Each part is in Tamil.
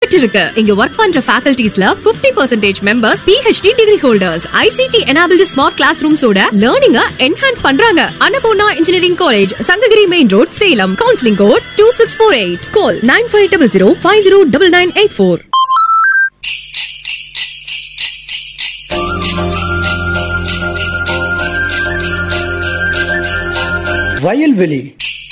நடந்துட்டு இருக்கு இங்க ஒர்க் பண்ற ஃபேக்கல்டிஸ்ல 50% percentage members PhD degree holders ICT enabled smart class ரூம்ஸோட லேர்னிங்க என்ஹான்ஸ் பண்றாங்க Annapoorna engineering college Sankagiri main road Salem counselling code two six four eight call nine five double zero five zero double nine eight four வயல்வெளி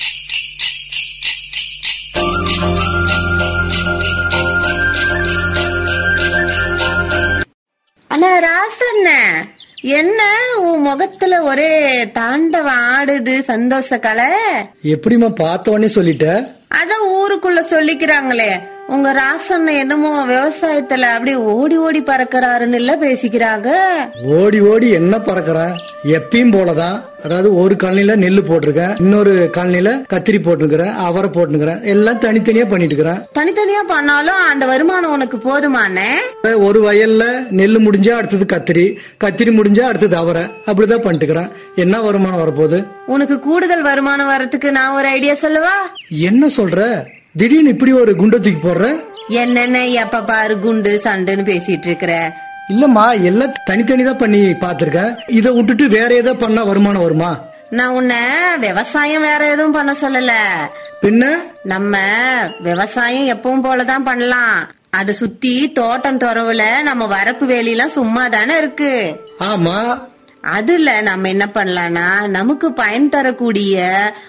அண்ணா ராசண்ண என்ன உன் முகத்துல ஒரே தாண்டவம் ஆடுது சந்தோஷ கலை எப்படிம்மா பார்த்த உடனே சொல்லிட்ட அதான் ஊருக்குள்ள சொல்லிக்கிறாங்களே உங்க ராசண்ண என்னமோ விவசாயத்துல அப்படியே ஓடி ஓடி பறக்கறாருன்னு இல்ல பேசிக்கிறாங்க ஓடி ஓடி என்ன பறக்குறேன் எப்பயும் போலதான் அதாவது ஒரு காலனில நெல்லு போட்டிருக்கேன் இன்னொரு காலனில கத்திரி போட்டுருக்கிறேன் அவரை போட்டுருக்கிறேன் எல்லாம் தனித்தனியா பண்ணிட்டு இருக்கிறேன் தனித்தனியா பண்ணாலும் அந்த வருமானம் உனக்கு போதுமானே ஒரு வயல்ல நெல்லு முடிஞ்சா அடுத்தது கத்திரி கத்திரி முடிஞ்சா அடுத்தது அவரை அப்படிதான் பண்ணிட்டுக்கிறேன் என்ன வருமானம் வரப்போகுது உனக்கு கூடுதல் வருமானம் வர்றதுக்கு நான் ஒரு ஐடியா சொல்லவா என்ன சொல்ற திடீர்னு இப்படி ஒரு குண்டத்துக்கு போடுற என்னென்ன எப்ப பாரு குண்டு சண்டுன்னு பேசிட்டு இருக்கிற இல்லம்மா எல்லாம் தனித்தனி தான் பண்ணி பாத்திருக்கேன் இதை விட்டுட்டு வேற ஏதோ பண்ணா வருமானம் வருமா நான் உன்னை விவசாயம் வேற எதுவும் பண்ண சொல்லல பின்ன நம்ம விவசாயம் எப்பவும் போலதான் பண்ணலாம் அத சுத்தி தோட்டம் துறவுல நம்ம வரப்பு வேலியெல்லாம் சும்மா தானே இருக்கு ஆமா அதுல நம்ம என்ன பண்ணலாம்னா நமக்கு பயன் தரக்கூடிய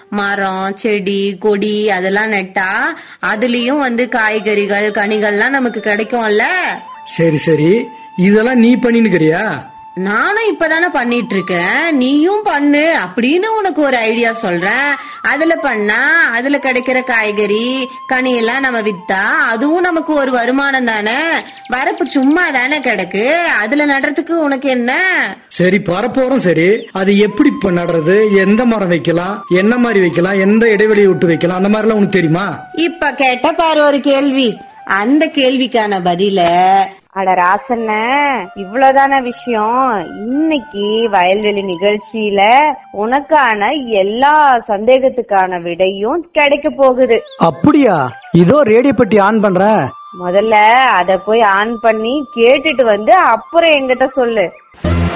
மரம் செடி கொடி அதெல்லாம் நட்டா அதுலயும் வந்து காய்கறிகள் கனிகள்லாம் நமக்கு கிடைக்கும்ல சரி சரி இதெல்லாம் நீ பண்ணினுக்கிறியா நானும் இப்பதானே பண்ணிட்டு இருக்கேன் நீயும் பண்ணு அப்படின்னு உனக்கு ஒரு ஐடியா சொல்றேன் அதுல பண்ணா அதுல கிடைக்கிற காய்கறி கனி எல்லாம் நம்ம வித்தா அதுவும் நமக்கு ஒரு வருமானம் தானே வரப்பு சும்மா தானே கிடக்கு அதுல நடுறதுக்கு உனக்கு என்ன சரி பரப்போறோம் சரி அது எப்படி இப்ப நடுறது எந்த மரம் வைக்கலாம் என்ன மாதிரி வைக்கலாம் எந்த இடைவெளியை விட்டு வைக்கலாம் அந்த மாதிரிலாம் உனக்கு தெரியுமா இப்ப கேட்ட பாரு ஒரு கேள்வி அந்த கேள்விக்கான பதில அட ராசண்ண இவ்வளவுதான விஷயம் இன்னைக்கு வயல்வெளி நிகழ்ச்சியில உனக்கான எல்லா சந்தேகத்துக்கான விடையும் கிடைக்க போகுது அப்படியா இதோ ரேடியோ பெட்டி ஆன் பண்றேன் முதல்ல அத போய் ஆன் பண்ணி கேட்டுட்டு வந்து அப்புறம் என்கிட்ட சொல்லு